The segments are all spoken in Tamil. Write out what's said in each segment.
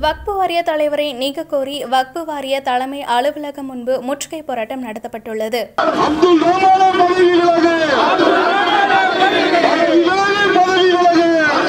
வக்பு வாரிய தலைவரை நீக்க கோரி வக்பு வாரிய தலைமை அலுவலகம் முன்பு முற்றுகை போராட்டம் நடத்தப்பட்டுள்ளது அப்துல் ரஹ்மான பதவி விலகு பதவி விலகு பதவி விலகு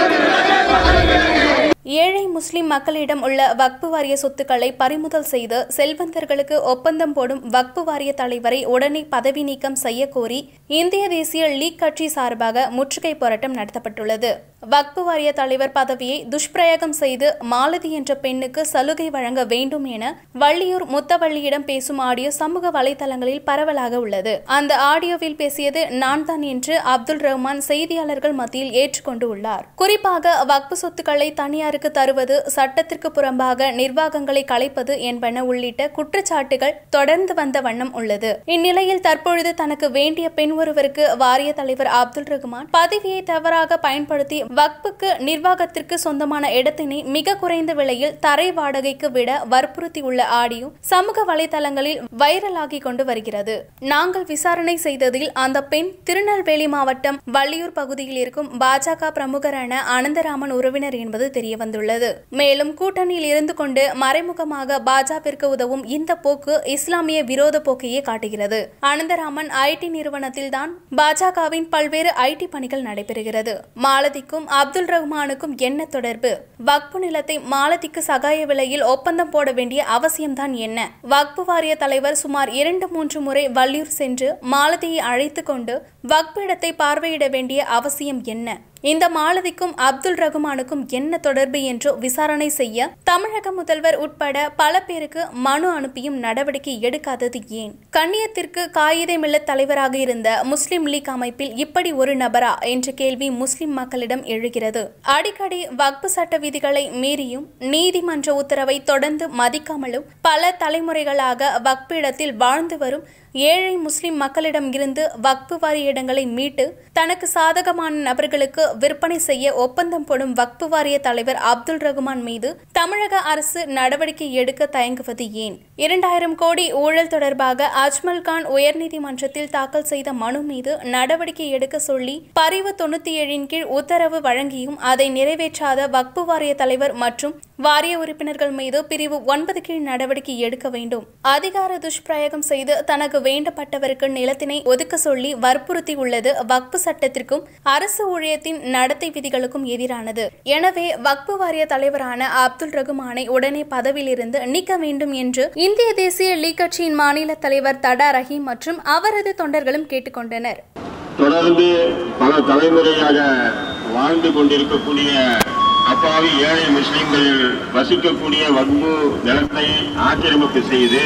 ஏழை முஸ்லிம் மக்களிடம் உள்ள வக்பு வாரிய சொத்துக்களை பறிமுதல் செய்து செல்வந்தர்களுக்கு ஒப்பந்தம் போடும் வக்பு வாரிய தலைவரை உடனே பதவி நீக்கம் செய்ய கோரி இந்திய தேசிய லீக் கட்சி சார்பாக முற்றுகை போராட்டம் நடத்தப்பட்டுள்ளது வக்பு வாரிய தலைவர் பதவியை துஷ்பிரயோகம் செய்து மாலதி என்ற பெண்ணுக்கு சலுகை வழங்க வேண்டும் என வள்ளியூர் முத்தவள்ளியிடம் பேசும் ஆடியோ சமூக வலைதளங்களில் பரவலாக உள்ளது அந்த ஆடியோவில் பேசியது நான் தான் என்று அப்துல் ரஹ்மான் செய்தியாளர்கள் மத்தியில் ஏற்றுக்கொண்டு உள்ளார் குறிப்பாக வக்பு சொத்துக்களை தனியாருக்கு தருவது சட்டத்திற்கு புறம்பாக நிர்வாகங்களை கலைப்பது என்பன உள்ளிட்ட குற்றச்சாட்டுகள் தொடர்ந்து வந்த வண்ணம் உள்ளது இந்நிலையில் தற்பொழுது தனக்கு வேண்டிய பெண் ஒருவருக்கு வாரிய தலைவர் அப்துல் ரஹ்மான் பதவியை தவறாக பயன்படுத்தி வக்புக்கு நிர்வாகத்திற்கு சொந்தமான இடத்தினை மிக குறைந்த விலையில் தரை வாடகைக்கு விட வற்புறுத்தியுள்ள ஆடியோ சமூக வலைதளங்களில் வைரலாகி கொண்டு வருகிறது நாங்கள் விசாரணை செய்ததில் அந்த பெண் திருநெல்வேலி மாவட்டம் வள்ளியூர் பகுதியில் இருக்கும் பாஜக பிரமுகரான அனந்தராமன் உறவினர் என்பது தெரியவந்துள்ளது மேலும் கூட்டணியில் இருந்து கொண்டு மறைமுகமாக பாஜகவிற்கு உதவும் இந்த போக்கு இஸ்லாமிய விரோத போக்கையே காட்டுகிறது அனந்தராமன் ஐடி நிறுவனத்தில் தான் பாஜகவின் பல்வேறு ஐடி பணிகள் நடைபெறுகிறது மாலதிக்கும் அப்துல் ரஹ்மானுக்கும் என்ன தொடர்பு வக்பு நிலத்தை மாலதிக்கு சகாய விலையில் ஒப்பந்தம் போட வேண்டிய அவசியம்தான் என்ன வக்பு வாரிய தலைவர் சுமார் இரண்டு மூன்று முறை வள்ளியூர் சென்று மாலதியை அழைத்து கொண்டு வக்பு இடத்தை பார்வையிட வேண்டிய அவசியம் என்ன இந்த மாலதிக்கும் அப்துல் ரகுமானுக்கும் என்ன தொடர்பு என்று விசாரணை செய்ய தமிழக முதல்வர் உட்பட பல பேருக்கு மனு அனுப்பியும் நடவடிக்கை எடுக்காதது ஏன் கண்ணியத்திற்கு காயிதே மில்லத் தலைவராக இருந்த முஸ்லிம் லீக் அமைப்பில் இப்படி ஒரு நபரா என்ற கேள்வி முஸ்லிம் மக்களிடம் எழுகிறது அடிக்கடி வக்பு சட்ட விதிகளை மீறியும் நீதிமன்ற உத்தரவை தொடர்ந்து மதிக்காமலும் பல தலைமுறைகளாக வக்பு இடத்தில் வாழ்ந்து வரும் ஏழை முஸ்லிம் மக்களிடம் இருந்து வக்பு வாரி இடங்களை மீட்டு தனக்கு சாதகமான நபர்களுக்கு விற்பனை செய்ய ஒப்பந்தம் போடும் வக்பு வாரிய தலைவர் அப்துல் ரகுமான் மீது தமிழக அரசு நடவடிக்கை எடுக்க தயங்குவது ஏன் இரண்டாயிரம் கோடி ஊழல் தொடர்பாக அஜ்மல் கான் உயர்நீதிமன்றத்தில் தாக்கல் செய்த மனு மீது நடவடிக்கை எடுக்க சொல்லி பரிவு தொண்ணூத்தி ஏழின் கீழ் உத்தரவு வழங்கியும் அதை நிறைவேற்றாத வக்பு வாரிய தலைவர் மற்றும் வாரிய உறுப்பினர்கள் மீது பிரிவு ஒன்பது கீழ் நடவடிக்கை எடுக்க வேண்டும் அதிகார துஷ்பிரயோகம் செய்து தனக்கு வேண்டப்பட்டவருக்கு நிலத்தினை ஒதுக்க சொல்லி வற்புறுத்தி உள்ளது வக்பு சட்டத்திற்கும் அரசு ஊழியத்தின் நடத்தை விதிகளுக்கும் எதிரானது எனவே வக்பு வாரிய தலைவரான அப்துல் ரகுமானை உடனே பதவியிலிருந்து நீக்க வேண்டும் என்று இந்திய தேசிய லீக் கட்சியின் மாநில தலைவர் தடா ரஹீம் மற்றும் அவரது தொண்டர்களும் கேட்டுக்கொண்டனர் தொடர்ந்து பல தலைமுறையாக வாழ்ந்து கொண்டிருக்கக்கூடிய அப்பாவி ஏழை முஸ்லிம்கள் வசிக்கக்கூடிய வக்பு நிலத்தை ஆக்கிரமிப்பு செய்து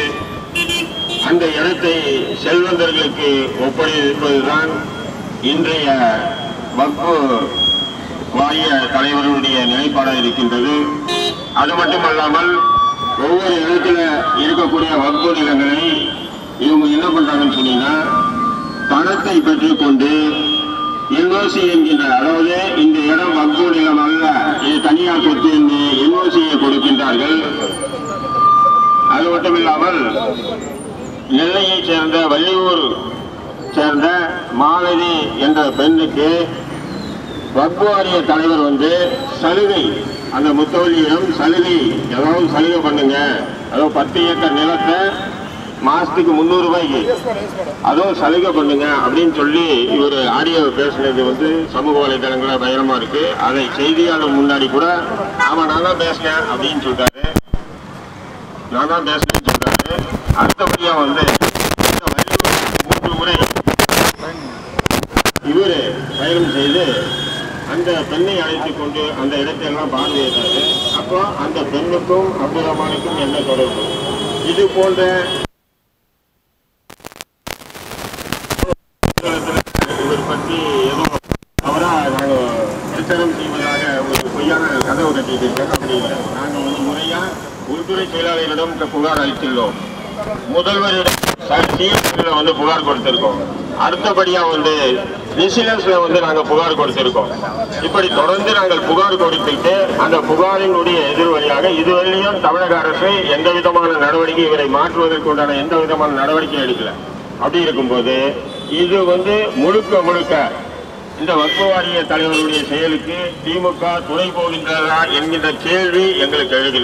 அந்த இடத்தை செல்வந்தர்களுக்கு ஒப்படைப்பதுதான் இன்றைய வக்பு வாரிய தலைவர்களுடைய நிலைப்பாடாக இருக்கின்றது அது மட்டுமல்லாமல் ஒவ்வொரு இடத்துல இருக்கக்கூடிய வக்பு நிலங்களை இவங்க என்ன பண்றாங்கன்னு சொன்னீங்கன்னா பணத்தை பெற்றுக்கொண்டு என்ஓசி என்கின்ற அதாவது இந்த இடம் வக்பு நிலம் அல்ல இது தனியார் சொத்து என்று என்ஓசியை கொடுக்கின்றார்கள் அது மட்டுமில்லாமல் நெல்லையைச் சேர்ந்த வள்ளியூர் சேர்ந்த மாலதி என்ற பெண்ணுக்கு வக்பு வாரிய தலைவர் வந்து சலுகை அந்த முத்தவள்ளியிடம் சலுகை ஏதாவது சலுகை பண்ணுங்க அதாவது பத்து ஏக்கர் நிலத்தை மாசத்துக்கு முந்நூறு ரூபாய்க்கு அதுவும் சலுகை பண்ணுங்க அப்படின்னு சொல்லி இவர் ஆடியோ பேசுனது வந்து சமூக வலைதளங்களில் பயங்கரமா இருக்கு அதை செய்தியாளர் முன்னாடி கூட ஆமா நான் தான் பேசினேன் அப்படின்னு சொல்றாரு நான் தான் பேசுறேன்னு சொல்றாரு அடுத்தபடியா வந்து இந்த வள்ளியூர் மூன்று முறை இவரு பயணம் செய்து அந்த பெண்ணை அழைத்துக் கொண்டு அந்த இடத்தையெல்லாம் பார்வையிட்டாரு அப்போ அந்த பெண்ணுக்கும் அப்துல் ரஹ்மானுக்கும் என்ன தொடர்பு இது போன்ற இவர் பற்றி ஏதோ அவரா நாங்க பிரச்சாரம் செய்வதாக ஒரு பொய்யான கதவு கட்டிட்டு இருக்காங்க அப்படி இல்லை நாங்க ஒரு முறையா உள்துறை செயலாளரிடம் இந்த புகார் அளித்துள்ளோம் முதல்வரிடம் சிஎஸ்ல வந்து புகார் கொடுத்திருக்கோம் அடுத்தபடியா வந்து விசிலன்ஸ்ல வந்து நாங்க புகார் கொடுத்திருக்கோம் இப்படி தொடர்ந்து நாங்கள் புகார் கொடுத்துட்டு அந்த புகாரினுடைய எதிர்வழியாக இதுவரையிலும் தமிழக அரசு எந்த விதமான நடவடிக்கை இவரை மாற்றுவதற்கு உண்டான எந்த விதமான நடவடிக்கை எடுக்கல அப்படி இருக்கும்போது இது வந்து முழுக்க முழுக்க இந்த வக்பு வாரிய தலைவருடைய செயலுக்கு திமுக துணை போகின்றதா என்கின்ற கேள்வி எங்களுக்கு எழுகின்றது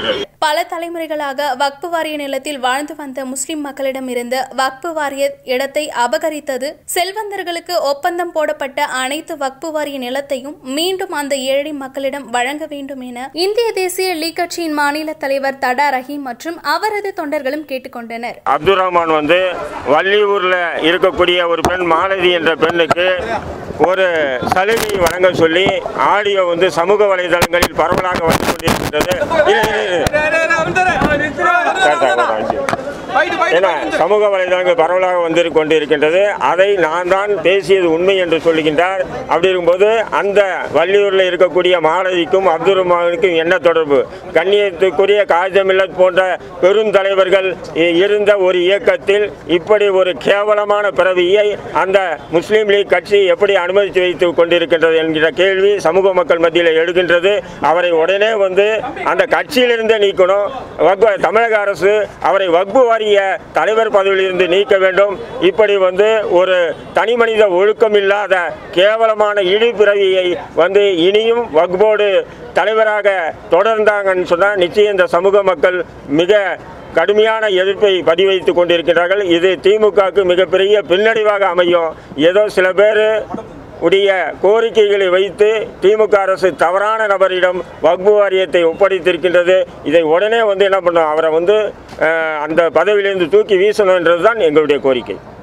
பல தலைமுறைகளாக வக்பு வாரிய நிலத்தில் வாழ்ந்து வந்த முஸ்லிம் மக்களிடம் இருந்து வக்பு வாரிய இடத்தை அபகரித்தது செல்வந்தர்களுக்கு ஒப்பந்தம் போடப்பட்ட அனைத்து வக்பு வாரிய நிலத்தையும் மீண்டும் அந்த ஏழை மக்களிடம் வழங்க வேண்டும் என இந்திய தேசிய லீக் கட்சியின் மாநில தலைவர் தடா ரஹீம் மற்றும் அவரது தொண்டர்களும் கேட்டுக்கொண்டனர் அப்துல் ரஹ்மான் வந்து வள்ளியூரில் இருக்கக்கூடிய ஒரு பெண் மாலதி என்ற பெண்ணுக்கு ஒரு சலுகை வழங்க சொல்லி ஆடியோ வந்து சமூக வலைதளங்களில் பரவலாக வந்து கொண்டிருக்கின்றது இரு, இரு, இரு. சார், சார், ஒரு அஞ்சு. ஏன்னா சமூக வலைதளங்கள் பரவலாக வந்து கொண்டிருக்கின்றது அதை நான் தான் பேசியது உண்மை என்று சொல்லுகின்றார் அப்படி இருக்கும்போது அந்த வள்ளியூரில் இருக்கக்கூடிய மாலதிக்கும் அப்துல் ரஹ்மானுக்கும் என்ன தொடர்பு கண்ணியத்துக்குரிய காஜமில்லத் போன்ற பெருந்தலைவர்கள் இ- இருந்த ஒரு இயக்கத்தில் இப்படி ஒரு கேவலமான பிறவியை அந்த முஸ்லீம் லீக் கட்சி எப்படி அனுமதித்து வைத்து கொண்டிருக்கின்றது என்கிற கேள்வி சமூக மக்கள் மத்தியில் எழுகின்றது அவரை உடனே வந்து அந்த கட்சியிலிருந்தே நீக்கணும் வக்பு தமிழக அரசு அவரை வக்பு வாரிய தலைவர் பதவியிலிருந்து நீக்க வேண்டும் இப்படி வந்து ஒரு தனி மனித ஒழுக்கம் இல்லாத கேவலமான இழிபிறவியை வந்து இனியும் வக்போர்டு தலைவராக தொடர்ந்தாங்கன்னு சொன்னால் நிச்சயம் இந்த சமூக மக்கள் மிக கடுமையான எதிர்ப்பை பதிவைத்துக் கொண்டிருக்கிறார்கள் இது திமுகவுக்கு மிகப்பெரிய பின்னடைவாக அமையும் ஏதோ சில பேர் உடைய கோரிக்கைகளை வைத்து திமுக அரசு தவறான நபரிடம் வக்பு வாரியத்தை ஒப்படைத்திருக்கின்றது இதை உடனே வந்து என்ன பண்ணோம் அவரை வந்து அஹ், அந்த பதவியிலிருந்து தூக்கி வீசணும் என்றதுதான் எங்களுடைய கோரிக்கை